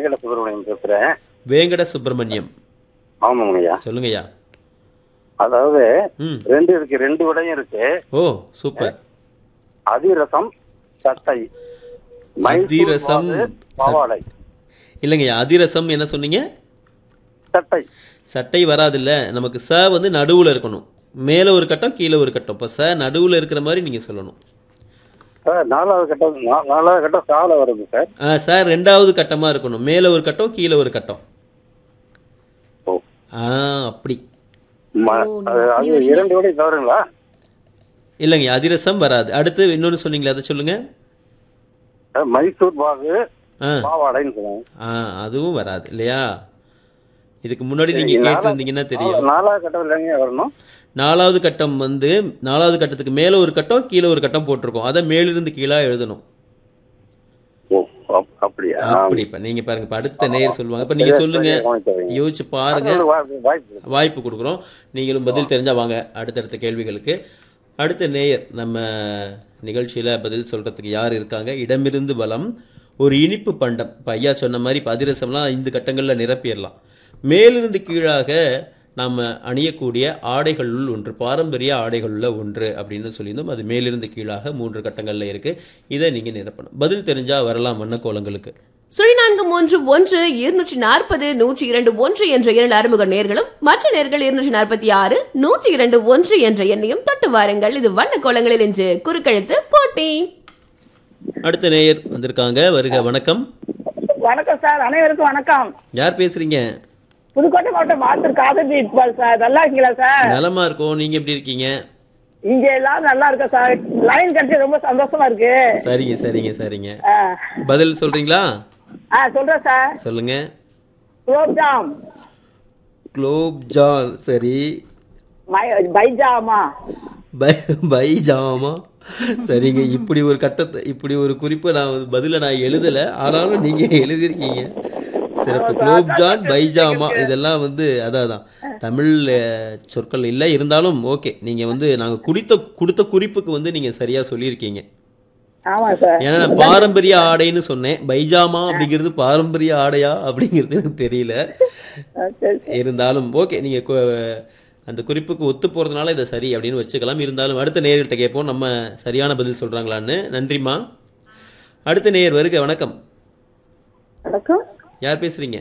வேங்கட சுப்பிரமணியம் பேசுறேன் வேங்கட சுப்பிரமணியம் ஆமாங்கய்யா சொல்லுங்கய்யா அதாவது ம் ரெண்டு இருக்கு ரெண்டு விடையும் இருக்கு ஓ சூப்பர் அதிரசம் சட்டை மைசூர் அதிரசம், பாகு, பாவாடை இல்லைங்கய்யா அதிரசம் என்ன சொன்னீங்க சட்டை சட்டை வராதுல்ல நமக்கு ச வந்து நடுவுல இருக்கணும் மேலே ஒரு கட்டம் கீழே ஒரு கட்டம் இப்போ ச நடுவுல இருக்கிற மாதிரி நீங்க சொல்லணும் சார் நாலாவது கட்டம் நா- நாலாவது கட்டம் சால வருது சார் ஆ சார் ரெண்டாவது கட்டமா இருக்கணும் மேலே ஒரு கட்டம் கீழே ஒரு கட்டம் ஓ ஆ அப்படி ம- அது அது இரண்டு விடை தவறுங்களா இல்லைங்க அதிரசம் வராது அடுத்து இன்னொன்று சொன்னீங்களே அதை சொல்லுங்க சார், மைசூர் பாகு ஆ பாவாடைன்னு சொல்லுவாங்க ஆ அதுவும் வராது இல்லையா இதுக்கு முன்னாடி நீங்க கேட்டிருந்தீங்கன்னா தெரியும் நாலாவது கட்டம் இல்லைங்க வரணும் நாலாவது கட்டம் வந்து நாலாவது கட்டத்துக்கு மேலே ஒரு கட்டம் கீழே ஒரு கட்டம் போட்டிருக்கோம் அதை மேலிருந்து கீழே எழுதணும் ஓ அப்- அப்படியா அப்படி இப்ப நீங்க பாருங்க இப்ப அடுத்த நேர் சொல்லுவாங்க இப்ப நீங்க சொல்லுங்க யோசிச்சு பாருங்க அது வா- வாய்ப்பு இருக்கு. வாய்ப்பு கொடுக்குறோம் நீங்களும் பதில் தெரிஞ்சா வாங்க அடுத்தடுத்த கேள்விகளுக்கு அடுத்த நேயர் நம்ம நிகழ்ச்சியில பதில் சொல்றதுக்கு யார் இருக்காங்க இடமிருந்து பலம் ஒரு இனிப்பு பண்டம் இப்போ ஐயா சொன்ன மாதிரி இப்போ அதிரசம்லாம் ஐந்து கட்டங்களில் நிரப்பிடலாம் மேலிருந்து கீழாக நாம் அணியக்கூடிய ஆடைகளுள் ஒன்று பாரம்பரிய ஆடைகளுள்ள ஒன்று அப்படின்னு சொல்லியிருந்தோம் அது மேலிருந்து கீழாக மூன்று கட்டங்களில் இருக்கு இதை நீங்கள் நிரப்பணும் பதில் தெரிஞ்சா வரலாம் வண்ணக்கோலங்களுக்கு சுழி நான்கு மூன்று ஒன்று இருநூற்றி நாற்பது நூற்றி இரண்டு ஒன்று என்ற இரண்டு அறிமுக நேர்களும் மற்ற நேர்கள் இருநூற்றி நாற்பத்தி ஆறு நூற்றி இரண்டு ஒன்று என்ற எண்ணையும் தொட்டு வாருங்கள் இது வண்ண கோலங்களில் இன்று குறுக்கெழுத்து போட்டி அடுத்த நேயர் வந்திருக்காங்க வருக வணக்கம் வணக்கம் சார் அனைவருக்கும் வணக்கம் யார் பேசுறீங்க புதுக்கோட்டை மாவட்டம் மாத்தூர் காதல் இக்பால் சார் நல்லா இருக்கீங்களா சார் நலமா இருக்கோம் நீங்க எப்படி இருக்கீங்க இங்க எல்லாம் நல்லா இருக்கா சார் லைன் கிடைச்சி ரொம்ப சந்தோஷமா இருக்கு சரிங்க சரிங்க சரிங்க ஆ. பதில் சொல்றீங்களா ஆ சொல்றேன் சார் சொல்லுங்க குலோப்ஜாம் குலோப் ஜான் சரி மை- பைஜாமா பை பைஜாமா சரிங்க இப்படி ஒரு கட்டத்தை இப்படி ஒரு குறிப்பை நான் வந்து பதில நான் எழுதல ஆனாலும் நீங்க எழுதியிருக்கீங்க சிறப்பு குலோப் ஜான் பைஜாமா இதெல்லாம் வந்து அதான் அதான் தமிழ் அஹ், சொற்கள் இல்லை இருந்தாலும் ஓகே நீங்க வந்து நாங்க குடித்த கொடுத்த குறிப்புக்கு வந்து நீங்க சரியா சொல்லியிருக்கீங்க ஆமா சார் ஏன்னா நான் பாரம்பரிய ஆடைன்னு சொன்னேன் பைஜாமா அப்படிங்கிறது பாரம்பரிய ஆடையா அப்படிங்கிறது எனக்கு தெரியல ஆ, சரி. இருந்தாலும் ஓகே நீங்க கு- அந்த குறிப்புக்கு ஒத்து போறதுனால இதை சரி அப்படின்னு வச்சுக்கலாம் இருந்தாலும் அடுத்த நேயர்கிட்ட கேட்போம் நம்ம சரியான பதில் சொல்றாங்களான்னு நன்றிம்மா அடுத்த நேயர் வருக வணக்கம் வணக்கம் யார் பேசுறீங்க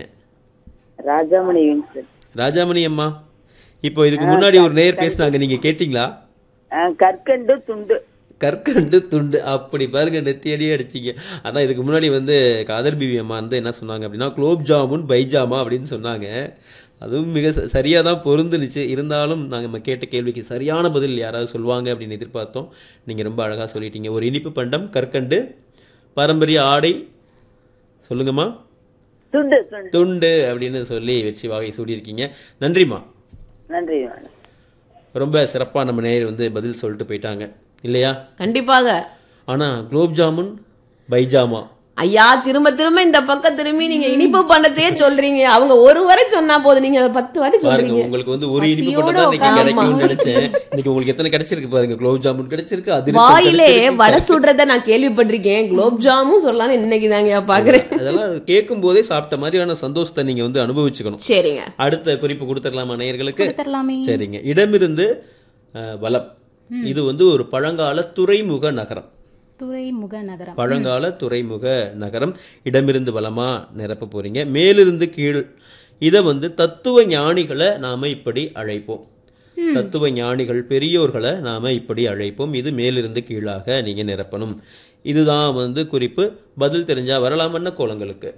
ராஜாமணி வின்சென்ட் ராஜாமணி அம்மா இப்போ இதுக்கு முன்னாடி ஒரு நேயர் பேசுனாங்க நீங்க கேட்டிங்களா ஆ, கற்கண்டு துண்டு கற்கண்டு துண்டு அப்படி பாருங்க நெத்தியடியே அடிச்சிங்க அதான் இதுக்கு முன்னாடி வந்து காதர் பிவி அம்மா வந்து என்ன சொன்னாங்க அப்படின்னா குலோப் ஜாமுன் பைஜாமா அப்படின்னு சொன்னாங்க அதுவும் மிக ச- சரியா தான் பொருந்துனுச்சு இருந்தாலும் நாங்கள் நம்ம கேட்ட கேள்விக்கு சரியான பதில் யாராவது சொல்லுவாங்க அப்படின்னு எதிர்பார்த்தோம் நீங்க ரொம்ப அழகா சொல்லிட்டீங்க ஒரு இனிப்பு பண்டம் கற்கண்டு பாரம்பரிய ஆடை சொல்லுங்கம்மா துண்டு துண்டு துண்டு அப்படின்னு சொல்லி வெற்றி வாகை சூடியிருக்கீங்க நன்றிம்மா நன்றி மேடம் ரொம்ப சிறப்பா நம்ம நேயர் வந்து பதில் சொல்லிட்டு போயிட்டாங்க இல்லையா கண்டிப்பாக ஆனா குலோப் ஜாமுன் பைஜாமா ஐயா திரும்ப திரும்ப இந்த பக்கம் திரும்பி நீங்க இனிப்பு பண்ணத்தையே சொல்றீங்க அவங்க ஒரு வரை சொன்னா போதும் நீங்க அதை பத்து வாட்டி பாருங்க சொல்றீங்க உங்களுக்கு வந்து ஒரு இனிப்பு பசியோட மட்டும் தான் இன்னைக்கு உட்கார்ந்து கிடைக்கும்னு ஆமா. நினைச்சேன் இன்னைக்கு உங்களுக்கு எத்தனை கிடைச்சிருக்கு பாருங்க குலோப் ஜாமுன் கிடைச்சிருக்கு அதிரசம் வாயிலே கிடைச்சிருக்கு. வடை சுடுறத நான் கேள்விப்பட்டிருக்கேன் குலோப் ஜாமும் சொல்லலாம்னு இன்னைக்கு தாங்க பாக்குறேன் அதெல்லாம் கேட்கும் போதே சாப்பிட்ட மாதிரியான சந்தோஷத்தை நீங்க வந்து அனுபவிச்சுக்கணும் சரிங்க அடுத்த குறிப்பு கொடுத்துடலாமா நேயர்களுக்கு கொடுத்துடலாமே சரிங்க இடமிருந்து அஹ், வலம் இது வந்து ஒரு பழங்கால துறைமுக நகரம் துறைமுக நகரம் பழங்கால துறைமுக நகரம் இடமிருந்து வலமா நிரப்ப போறீங்க மேலிருந்து கீழ் இதை வந்து தத்துவ ஞானிகளை நாம இப்படி அழைப்போம் தத்துவ ஞானிகள் பெரியோர்களை நாம இப்படி அழைப்போம் இது மேலிருந்து கீழாக நீங்க நிரப்பணும் இதுதான் வந்து குறிப்பு பதில் தெரிஞ்சா வரலாமன்ன கோலங்களுக்கு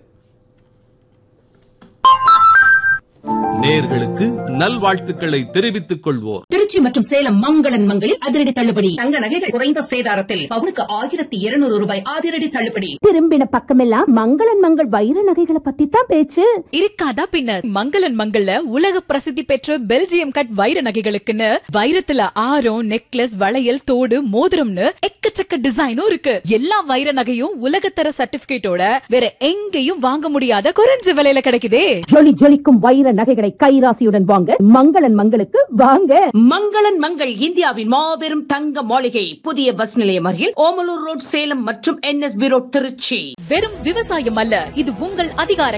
நேர்களுக்கு நல்வாழ்த்துக்களை தெரிவித்துக் கொள்வோர் திருச்சி மற்றும் சேலம் மங்களன் மங்களில் அதிரடி தள்ளுபடி தங்க நகைகள் குறைந்த சேதாரத்தில் பவுனுக்கு ஆயிரத்தி இருநூறு ரூபாய் அதிரடி தள்ளுபடி திரும்பின பக்கமெல்லாம் மங்களன் மங்கள் வைர நகைகளை பத்தி தான் பேச்சு இருக்காதா பின்னர் மங்களன் மங்கள்ல உலக பிரசித்தி பெற்ற பெல்ஜியம் கட் வைர நகைகளுக்குன்னு வைரத்துல ஆரம் நெக்லஸ் வளையல் தோடு மோதிரம்னு எக்கச்சக்க டிசைனும் இருக்கு எல்லா வைர நகையும் உலகத்தர சர்டிபிகேட்டோட வேற எங்கேயும் வாங்க முடியாத குறைஞ்ச விலையில கிடைக்குதே ஜொலி ஜொலிக்கும் வைர நகைகளை கைராசியுடன் வாங்க மங்களன் மங்களுக்கு வாங்க மங்களன் மங்கள் இந்தியாவின் மாபெரும் தங்க மாளிகை புதிய பஸ் நிலையம் அருகில் ஓமலூர் ரோட் சேலம் மற்றும் என்எஸ்பி ரோட் திருச்சி வெறும் விவசாயம் அல்ல இது உங்கள் அதிகார